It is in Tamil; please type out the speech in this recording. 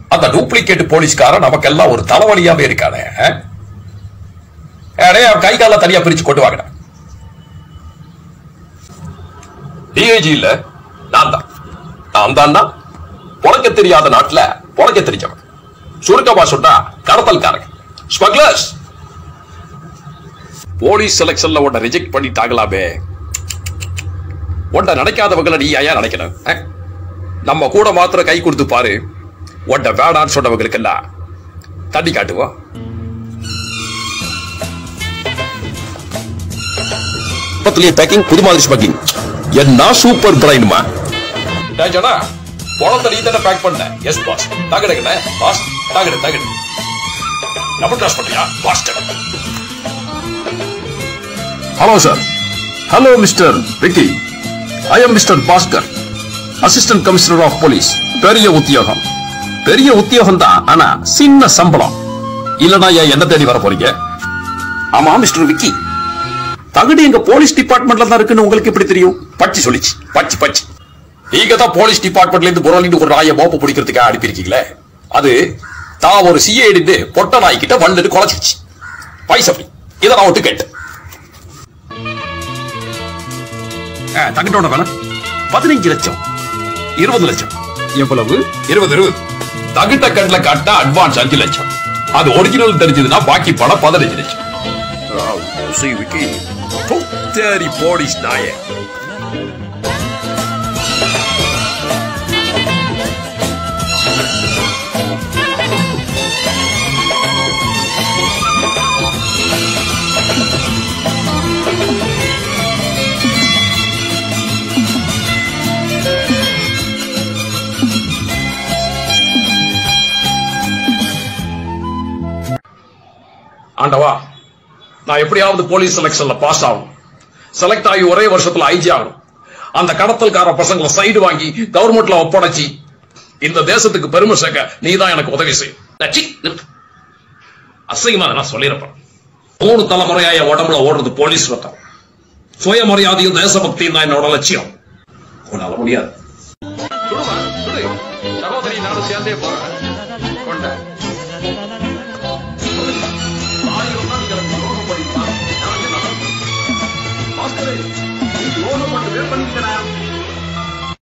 அந்த டூப்ளிகேட் போலீஸ்காரன் நமக்கெல்லாம் ஒரு தலைவலியாவே இருக்கானே ஆ? அடே அவன் கை கால தனியா பிரிச்சு கொண்டு வாங்கடா டிஐஜி இல்ல நான் தான் நான் தான்டா பொழைக்க தெரியாத நாட்டுல பொழைக்க தெரிஞ்சவன் சுருக்கமா சொன்னா கடத்தல்காரங்க ஸ்மக்லர்ஸ் போலீஸ் செலக்ஷன்ல உன்னை ரிஜெக்ட் பண்ணிட்டாங்களாமே உன்னை நினைக்காதவங்களை நீ ஏன் நினைக்கணும் ஆ? நம்ம கூட மாத்திரம் கை கொடுத்து பாரு உன்னை வேணான்னு சொன்னவங்களுக்கெல்லாம் தண்ணி காட்டுவோம் பத்திலேயே பேக்கிங் புது மாதிரி ஸ்மக்கிங் என்ன சூப்பர் பிரைன்மா ஜனா பழத்தை நீ தானே பேக் பண்ண எஸ் பாஸ் தகடுங்கண்ணே பாஸ் தகடு தகடு டபுள் கிராஸ் பண்ணியா boss hello sir hello mister Vicky I am mister Bhaskar assistant commissioner of police பெரிய உத்தியோகம் பெரிய உத்தியோகம் தான் ஆனா சின்ன சம்பளம் இல்லனா ஏன் என்ன தேடி வர போறீங்க ஆமா மிஸ்டர் விக்கி தகுதி எங்க போலீஸ் டிபார்ட்மெண்ட்ல தான் இருக்குன்னு உங்களுக்கு எப்படி தெரியும் பச்சி சொல்லிச்சு பச்சி பச்சி நீங்க தான் போலீஸ் டிபார்ட்மெண்ட்ல இருந்து புரளிட்டு ஒரு நாயை மோப்ப பிடிக்கிறதுக்காக அனுப்பியிருக்கீங்களே அது தான் ஒரு சிஏடின்னு பொட்ட நாய்கிட்ட வந்துட்டு குலைச்சிச்சு பைசப்பி இதை நான் ஒட்டு கேட்டேன் தங்கிட்டோட வேலை பதினஞ்சு லட்சம் இருபது லட்சம் எவ்வளவு இருபது இருபது தகிட்ட கண்ணில் காட்டினா அட்வான்ஸ் அஞ்சு லட்சம் அது ஒரிஜினல் தெரிஞ்சதுன்னா பாக்கி பணம் பதினஞ்சு லட்சம் See, Vicky. தேரி போலீஸ் நாய ஆண்டவா நான் எப்படியாவது போலீஸ் செலக்ஷன்ல பாஸ் ஆகணும் செலக்ட் ஆகி ஒரே வருஷத்துல ஐஜி ஆகணும் அந்த கடத்தல்கார பசங்களை சைடு வாங்கி கவர்மெண்ட்ல ஒப்படைச்சி இந்த தேசத்துக்கு பெருமை சேர்க்க நீதான் எனக்கு உதவி செய் நச்சி, நிறுத்து. அசிங்கமா நான் சொல்லிருப்பேன் மூணு தலைமுறையா என் உடம்புல ஓடுறது போலீஸ் ரத்தம் சுயமரியாதையும் தேசபக்தியும் தான் என்னோட லட்சியம் உன்னால முடியாது சகோதரி நானும் சேர்ந்தே போறேன் கொண்ட ஆயிரம் நாள் எனக்கு யோகம் படிப்பான் நான் என்ன பாஸ்கரே நீ யோகம் மட்டுமே பண்ணிக்கிறேன்